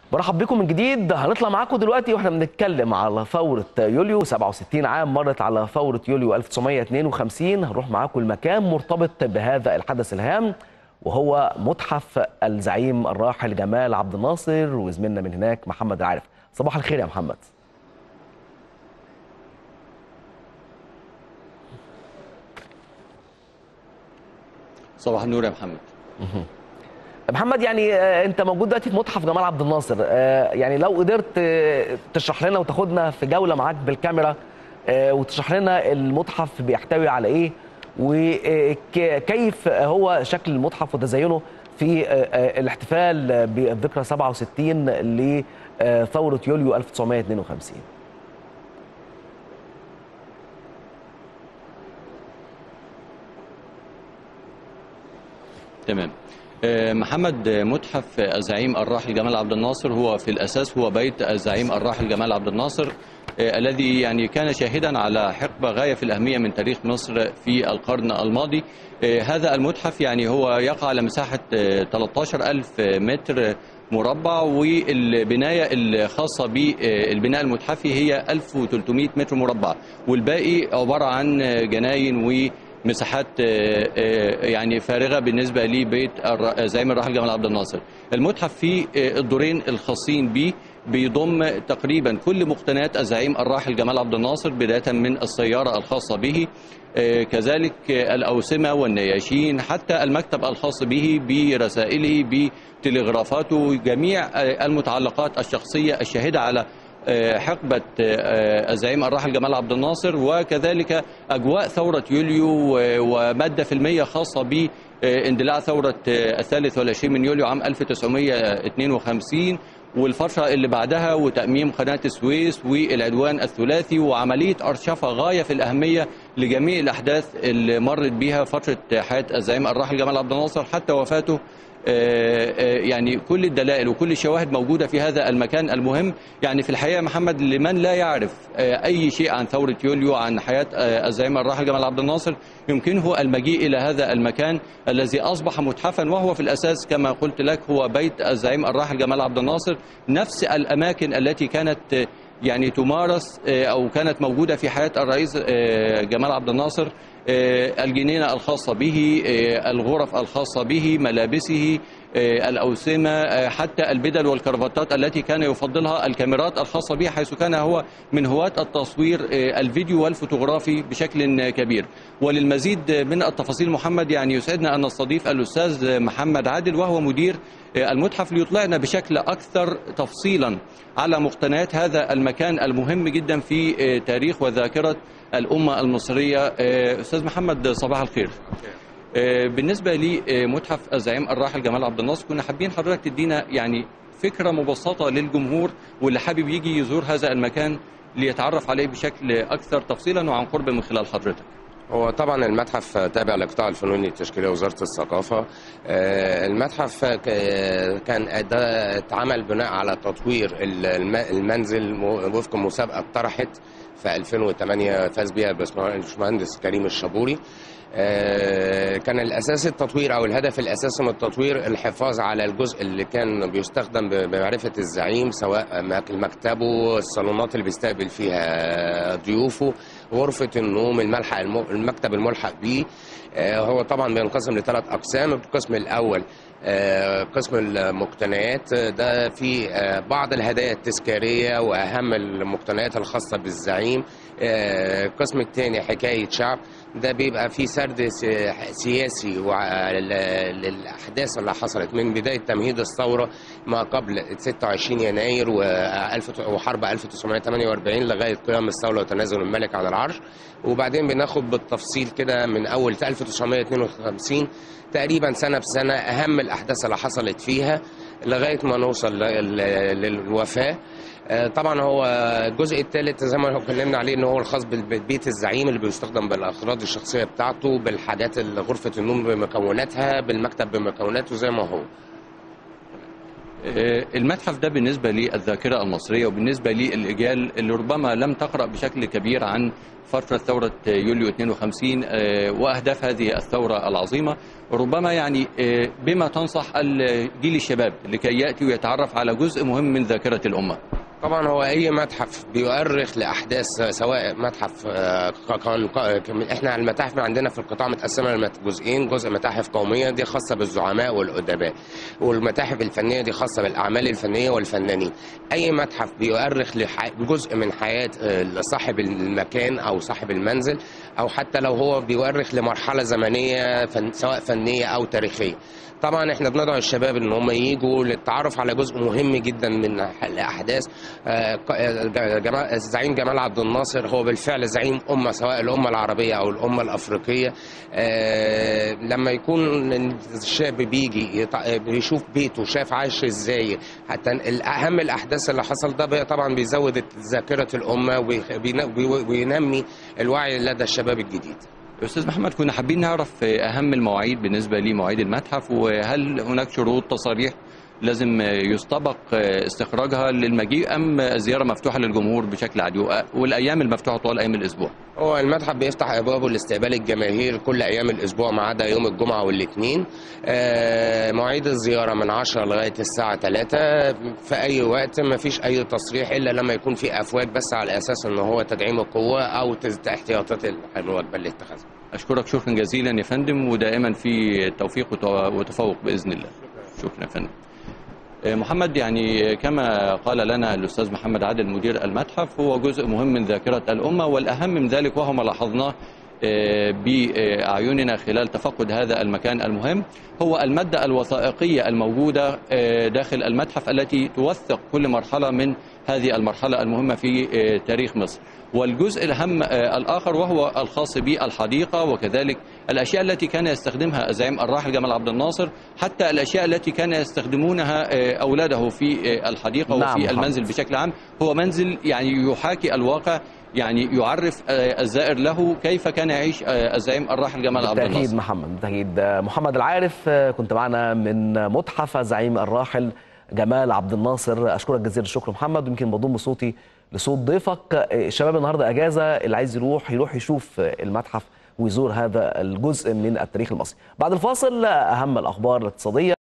برحب بكم من جديد هنطلع معاكم دلوقتي واحنا بنتكلم على ثورة يوليو 67 عام مرت على ثورة يوليو 1952 هنروح معاكم المكان مرتبط بهذا الحدث الهام وهو متحف الزعيم الراحل جمال عبد الناصر وزميلنا من هناك محمد العارف صباح الخير يا محمد صباح النور يا محمد محمد يعني آه، انت موجود دلوقتي في متحف جمال عبد الناصر آه، يعني لو قدرت آه، تشرح لنا وتاخدنا في جوله معاك بالكاميرا آه، وتشرح لنا المتحف بيحتوي على ايه وكيف هو شكل المتحف وتزينه في آه، آه، الاحتفال بالذكرى 67 لثوره يوليو 1952 تمام آه، محمد آه، متحف الزعيم الراحل جمال عبد الناصر هو في الأساس هو بيت الزعيم الراحل جمال عبد الناصر آه، الذي يعني كان شاهدا على حقبة غاية في الأهمية من تاريخ مصر في القرن الماضي آه، هذا المتحف يعني هو يقع على مساحة آه، 13 ألف متر مربع والبناية الخاصة بالبناء المتحفي هي 1300 متر مربع والباقي عبارة عن جناين و مساحات آه، آه، يعني فارغه بالنسبه لبيت الر- زعيم الراحل جمال عبد الناصر. المتحف فيه آه، الدورين الخاصين به بيضم تقريبا كل مقتنيات الزعيم الراحل جمال عبد الناصر بدايه من السياره الخاصه به آه، كذلك آه، الاوسمه والنياشين حتى المكتب الخاص به برسائله بتلغرافاته جميع آه، المتعلقات الشخصيه الشاهده على آه، حقبة آه، الزعيم الراحل جمال عبد الناصر وكذلك أجواء ثورة يوليو آه، ومادة فيلمية خاصة باندلاع ثورة آه، الثالث والعشرين من يوليو عام 1952 والفترة اللي بعدها وتأميم قناة السويس والعدوان الثلاثي وعملية أرشفة غاية في الأهمية لجميع الأحداث اللي مرت بها فترة حياة الزعيم الراحل جمال عبد الناصر حتى وفاته آه، آه، يعني كل الدلائل وكل الشواهد موجودة في هذا المكان المهم يعني في الحقيقة محمد لمن لا يعرف آه، أي شيء عن ثورة يوليو عن حياة آه، الزعيم الراحل جمال عبد الناصر يمكنه المجيء إلى هذا المكان الذي أصبح متحفا وهو في الأساس كما قلت لك هو بيت الزعيم الراحل جمال عبد الناصر نفس الأماكن التي كانت آه، يعني تمارس آه، أو كانت موجودة في حياة الرئيس آه، جمال عبد الناصر آه، الجنينة الخاصة به آه، الغرف الخاصة به ملابسه آه، الأوسمة آه، حتى البدل والكرافتات التي كان يفضلها الكاميرات الخاصة به حيث كان هو من هواة التصوير آه، الفيديو والفوتوغرافي بشكل كبير وللمزيد من التفاصيل محمد يعني يسعدنا أن نستضيف الأستاذ محمد عادل وهو مدير آه، المتحف ليطلعنا بشكل أكثر تفصيلا على مقتنيات هذا المكان المهم جدا في آه، تاريخ وذاكرة الأمة المصرية آه، أستاذ محمد صباح الخير آه، بالنسبة لمتحف الزعيم الراحل جمال عبد الناصر كنا حابين حضرتك تدينا يعني فكرة مبسطة للجمهور واللي حابب يجي يزور هذا المكان ليتعرف عليه بشكل أكثر تفصيلا وعن قرب من خلال حضرتك هو طبعا المتحف تابع لقطاع الفنون التشكيلية وزارة الثقافة آه، المتحف ك- كان ده اتعمل بناء على تطوير ال- الم- المنزل م- وفق مسابقة اتطرحت في 2008 فاز بها الباشمهندس كريم الشابوري آه، كان الاساس التطوير او الهدف الاساسي من التطوير الحفاظ على الجزء اللي كان بيستخدم ب- بمعرفه الزعيم سواء مك- مكتبه الصالونات اللي بيستقبل فيها ضيوفه غرفه النوم الملحق الم- المكتب الملحق بيه آه، هو طبعا بينقسم لثلاث اقسام القسم الاول آه، قسم المقتنيات آه، ده في آه، بعض الهدايا التذكاريه واهم المقتنيات الخاصه بالزعيم آه، القسم الثاني حكايه شعب ده بيبقى فيه سرد سي- سياسي وع- ل- للاحداث اللي حصلت من بدايه تمهيد الثوره ما قبل 26 يناير و1000 وحرب 1948 لغايه قيام الثوره وتنازل الملك عن العرش وبعدين بناخد بالتفصيل كده من اول 1952 تقريبا سنه بسنه اهم الاحداث اللي حصلت فيها لغايه ما نوصل ل- ل- للوفاه آه، طبعا هو الجزء الثالث زي ما اتكلمنا عليه ان هو الخاص بالبيت الزعيم اللي بيستخدم بالاغراض الشخصيه بتاعته بالحاجات اللي غرفه النوم بمكوناتها بالمكتب بمكوناته زي ما هو آه، المتحف ده بالنسبة للذاكرة المصرية وبالنسبة للإجيال اللي ربما لم تقرأ بشكل كبير عن فترة ثورة يوليو 52 آه، وأهداف هذه الثورة العظيمة ربما يعني آه، بما تنصح ال- جيل الشباب لكي يأتي ويتعرف على جزء مهم من ذاكرة الأمة طبعا هو اي متحف بيؤرخ لاحداث سواء متحف آه، كان كان- احنا المتاحف عندنا في القطاع متقسمه لجزئين جزء متاحف قوميه دي خاصه بالزعماء والادباء والمتاحف الفنيه دي خاصه بالاعمال الفنيه والفنانين اي متحف بيؤرخ لجزء من حياه آه، صاحب المكان او صاحب المنزل او حتى لو هو بيؤرخ لمرحله زمنيه فن سواء فنيه او تاريخيه طبعا احنا بندعو الشباب ان هم يجوا للتعرف على جزء مهم جدا من الاحداث آه، ق- آه، جمال الزعيم جمال عبد الناصر هو بالفعل زعيم امه سواء الامه العربيه او الامه الافريقيه آه، لما يكون الشاب بيجي يط- بيشوف بيته شاف عايش ازاي حتى اهم الاحداث اللي حصل ده بي- طبعا بيزود ذاكره الامه وبين- وينمي الوعي لدى الشباب الجديد أستاذ محمد كنا حابين نعرف آه، أهم المواعيد بالنسبة لمواعيد المتحف وهل هناك شروط تصاريح لازم آه، يستبق آه، استخراجها للمجيء أم الزيارة مفتوحة للجمهور بشكل عادي وأ- والأيام المفتوحة طوال أيام الأسبوع هو المتحف بيفتح ابوابه لاستقبال الجماهير كل ايام الاسبوع ما عدا يوم الجمعه والاثنين آه، مواعيد الزياره من 10 لغايه الساعه 3 في اي وقت ما فيش اي تصريح الا لما يكون في افواج بس على اساس ان هو تدعيم القوه او تز- احتياطات الوجبه اللي اتخذها أشكرك شكرا جزيلا يا فندم ودائما في توفيق وت- وتفوق بإذن الله شكرا يا فندم آه، محمد يعني كما قال لنا الأستاذ محمد عادل مدير المتحف هو جزء مهم من ذاكرة الأمة والأهم من ذلك وهو ما لاحظناه آه، بأعيننا خلال تفقد هذا المكان المهم هو المادة الوثائقية الموجودة آه، داخل المتحف التي توثق كل مرحلة من هذه المرحلة المهمة في آه، تاريخ مصر والجزء الأهم آه، الآخر وهو الخاص بالحديقة وكذلك الأشياء التي كان يستخدمها الزعيم الراحل جمال عبد الناصر حتى الأشياء التي كان يستخدمونها آه، أولاده في آه، الحديقة نعم، وفي محمد. المنزل بشكل عام هو منزل يعني يحاكي الواقع يعني يعرف آه، الزائر له كيف كان يعيش آه، الزعيم الراحل جمال عبد بالتأكيد الناصر محمد بالتأكيد آه، محمد العارف آه، كنت معنا من متحف الزعيم الراحل جمال عبد الناصر أشكرك جزيل الشكر محمد ويمكن بضم صوتي لصوت ضيفك آه، الشباب النهارده أجازة اللي عايز يروح يروح يشوف آه، المتحف ويزور هذا الجزء من التاريخ المصري بعد الفاصل آه، أهم الأخبار الاقتصادية